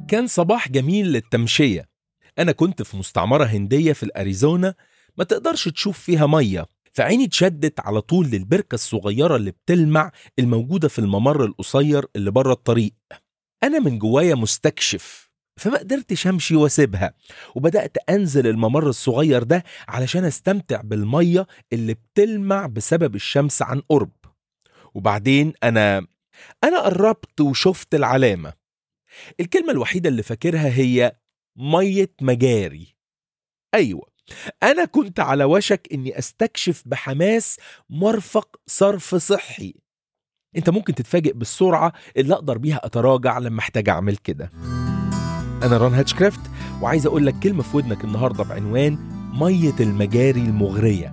كان صباح جميل للتمشية أنا كنت في مستعمرة هندية في الأريزونا ما تقدرش تشوف فيها مية فعيني اتشدت على طول للبركة الصغيرة اللي بتلمع الموجودة في الممر القصير اللي بره الطريق أنا من جوايا مستكشف فما قدرتش أمشي واسيبها وبدأت أنزل الممر الصغير ده علشان أستمتع بالمية اللي بتلمع بسبب الشمس عن قرب وبعدين أنا أنا قربت وشفت العلامة الكلمة الوحيدة اللي فاكرها هي مية مجاري أيوة أنا كنت على وشك إني أستكشف بحماس مرفق صرف صحي أنت ممكن تتفاجئ بالسرعة اللي أقدر بيها أتراجع لما أحتاج أعمل كده أنا ران هاتشكرافت وعايز أقول لك كلمة في ودنك النهاردة بعنوان مية المجاري المغرية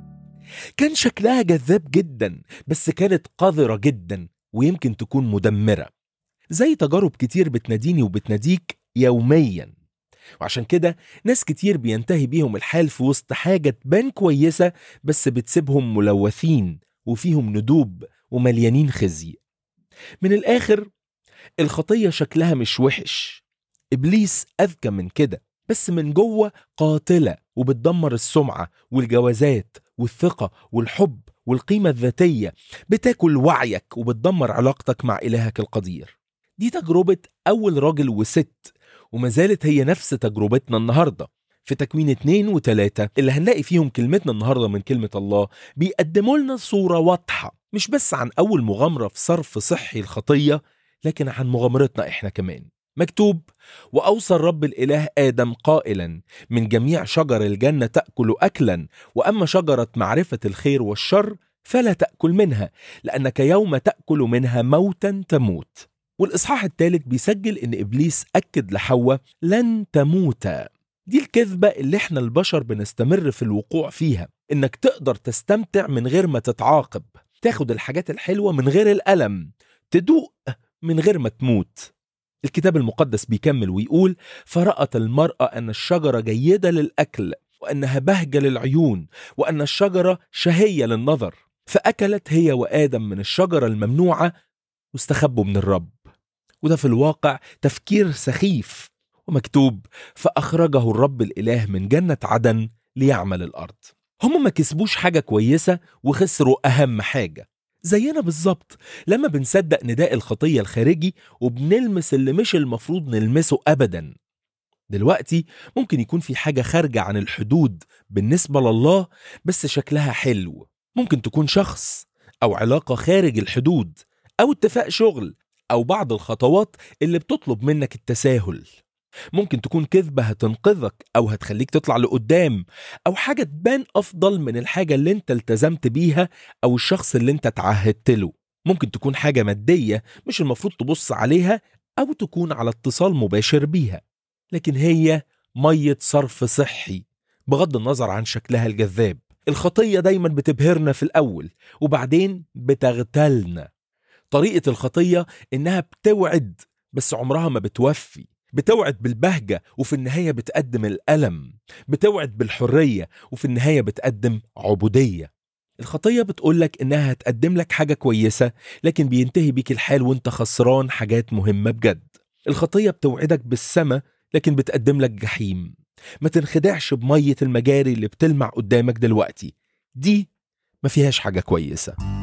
كان شكلها جذاب جدا بس كانت قذرة جدا ويمكن تكون مدمرة زي تجارب كتير بتناديني وبتناديك يوميا وعشان كده ناس كتير بينتهي بيهم الحال في وسط حاجة تبان كويسة بس بتسيبهم ملوثين وفيهم ندوب ومليانين خزي من الآخر الخطية شكلها مش وحش إبليس أذكى من كده بس من جوه قاتلة وبتدمر السمعة والجوازات والثقة والحب والقيمة الذاتية بتاكل وعيك وبتدمر علاقتك مع إلهك القدير دي تجربة أول راجل وست وما زالت هي نفس تجربتنا النهارده في تكوين اتنين وتلاتة اللي هنلاقي فيهم كلمتنا النهارده من كلمة الله بيقدموا لنا صورة واضحة مش بس عن أول مغامرة في صرف صحي الخطية لكن عن مغامرتنا إحنا كمان مكتوب وأوصى الرب الإله آدم قائلا من جميع شجر الجنة تأكل أكلا وأما شجرة معرفة الخير والشر فلا تأكل منها لأنك يوم تأكل منها موتا تموت والإصحاح الثالث بيسجل إن إبليس أكد لحواء لن تموتا دي الكذبة اللي احنا البشر بنستمر في الوقوع فيها إنك تقدر تستمتع من غير ما تتعاقب تاخد الحاجات الحلوة من غير الألم تدوق من غير ما تموت الكتاب المقدس بيكمل ويقول فرأت المرأة أن الشجرة جيدة للأكل وأنها بهجة للعيون وأن الشجرة شهية للنظر فأكلت هي وآدم من الشجرة الممنوعة واستخبوا من الرب وده في الواقع تفكير سخيف ومكتوب فأخرجه الرب الإله من جنة عدن ليعمل الأرض هم ما كسبوش حاجة كويسة وخسروا أهم حاجة زينا بالظبط لما بنصدق نداء الخطية الخارجي وبنلمس اللي مش المفروض نلمسه أبدا دلوقتي ممكن يكون في حاجة خارجة عن الحدود بالنسبة لله بس شكلها حلو ممكن تكون شخص أو علاقة خارج الحدود أو اتفاق شغل أو بعض الخطوات اللي بتطلب منك التساهل ممكن تكون كذبة هتنقذك أو هتخليك تطلع لقدام أو حاجة تبان أفضل من الحاجة اللي انت التزمت بيها أو الشخص اللي انت تعهدت له ممكن تكون حاجة مادية مش المفروض تبص عليها أو تكون على اتصال مباشر بيها لكن هي مية صرف صحي بغض النظر عن شكلها الجذاب الخطية دايما بتبهرنا في الأول وبعدين بتغتالنا طريقة الخطية إنها بتوعد بس عمرها ما بتوفي بتوعد بالبهجة وفي النهاية بتقدم الألم بتوعد بالحرية وفي النهاية بتقدم عبودية الخطية بتقولك إنها هتقدم لك حاجة كويسة لكن بينتهي بيك الحال وانت خسران حاجات مهمة بجد الخطية بتوعدك بالسما لكن بتقدم لك جحيم ما تنخدعش بمية المجاري اللي بتلمع قدامك دلوقتي دي ما فيهاش حاجة كويسة